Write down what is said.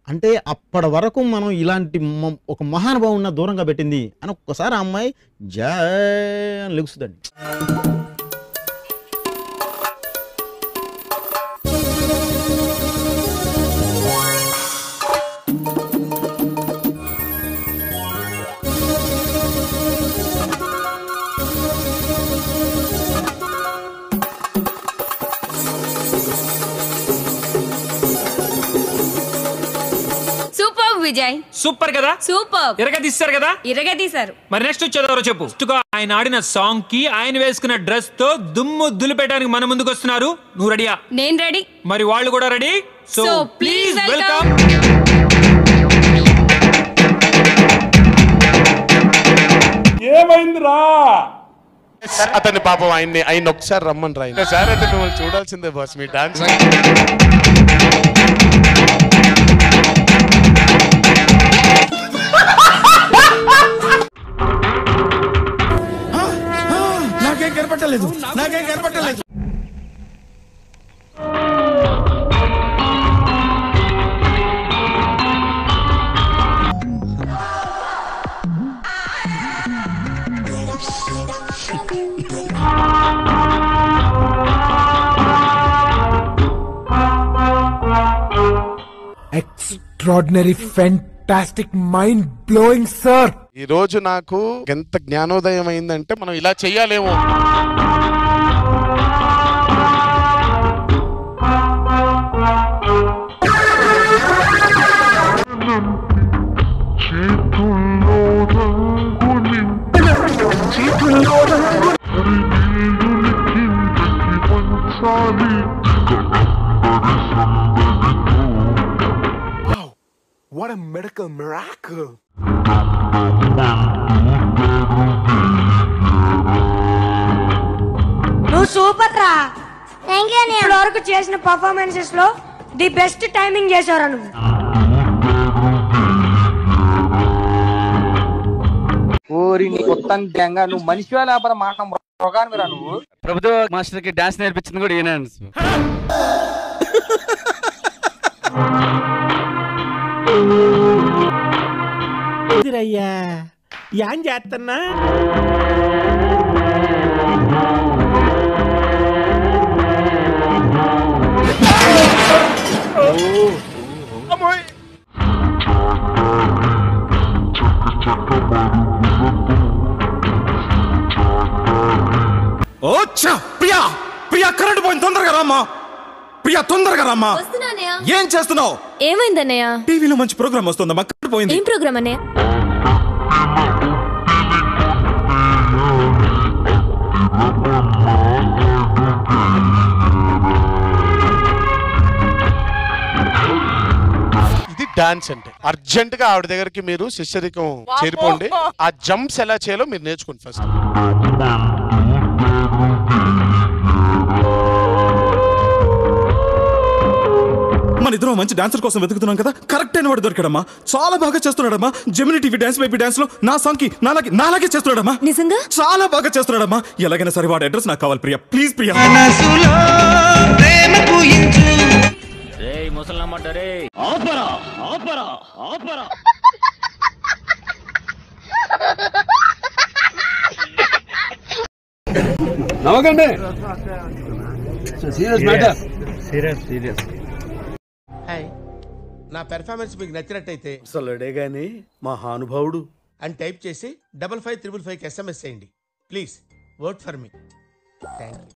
అంటే అప్పటి వరకు మనం ఇలాంటి మ- ఒక మహానుభావున్న దూరంగా పెట్టింది అని ఒక్కసారి ఆ అమ్మాయి జా అని లెగుస్తుందండి సూపర్ విజయ్ సూపర్ కదా సూపర్ ఎరగ తీస్తారు కదా ఇరగదీశారు మరి నెక్స్ట్ వచ్చేదెవరో చెప్పు Next గా ఆయన ఆడిన సాంగ్ కి ఆయన వేసుకున్న డ్రెస్ తో దుమ్ము దులిపేయడానికి మన ముందుకు వస్తున్నారు నువ్వు రెడీయా నేను రెడీ మరి వాళ్ళు కూడా ready so So, please please welcome welcome. అతన్ని పాపం ఆయన్ని ఆయన ఒకసారి రమ్మని రా సార్ అయితే మిమ్మల్ని చూడాల్సిందే బాస్ మీ డాన్స్ నాకేం కనపట్టలేదు నాకేం కనపట్టలేదు extraordinary, fantastic, mind blowing, sir. ఈ రోజు నాకు ఎంత జ్ఞానోదయం అయిందంటే మనం ఇలా చెయ్యాలేమో What a medical miracle. నువ్వు సూపర్ రా ఇప్పటి వరకు చేసిన పర్ఫార్మెన్సెస్ లో ది బెస్ట్ టైమింగ్ చేశారా నువ్వు ఓరి నీ కొత్త దెంగ నువ్వు మనిషివా లేకపోతే మాట మృగానివిరా నువ్వు ప్రభుత్వ మాస్టర్ కి డాన్స్ నేర్పించింది కూడా ఈయన అయ్యా యాన్ చేస్తున్నా ఓ ఛ! ప్రియా ప్రియా కరెంట్ పోయింది తొందరగా రామ్మా ప్రియా తొందరగా రామ్మా వస్తున్నానయ్య ఏం చేస్తున్నావు ఏమైందన్నయ్య టీవీలో మంచి ప్రోగ్రామ్ వస్తుందమ్మా కరెంట్ పోయింది ఏం ప్రోగ్రామ్ అన్నయ్య ఇది డాన్స్ అంటే అర్జెంట్ గా ఆవిడ దగ్గరికి మీరు శిష్యరికం చేరిపోండి ఆ జంప్స్ ఎలా చేయాలో మీరు నేర్చుకోండి ఫస్ట్ మన ఇద్దరం మంచి డాన్సర్ కోసం వెతుకుతున్నాం కదా కరెక్ట్ అయిన వాడు దొరికాడమ్మా చాలా బాగా చేస్తున్నాడమ్మా Gemini TV dance baby dance లో నా సాంగ్ కి నాలాగే నాలాగే చేస్తున్నాడమ్మా నిజంగా చాలా బాగా చేస్తున్నాడమ్మా ఎలాగైనా సరే వాడి అడ్రస్ నాకు కావాలి ప్రియా ప్లీజ్ ప్రియా నవ్వకండి సీరియస్ మ్యాటర్ నా పెర్ఫార్మెన్స్ మీకు నచ్చినట్టయితే అసలుడే గాని మహానుభావుడు అని టైప్ చేసి డబల్ ఫైవ్ త్రిబుల్ ఫైవ్కి ఎస్ఎంఎస్ చేయండి please work for me thank you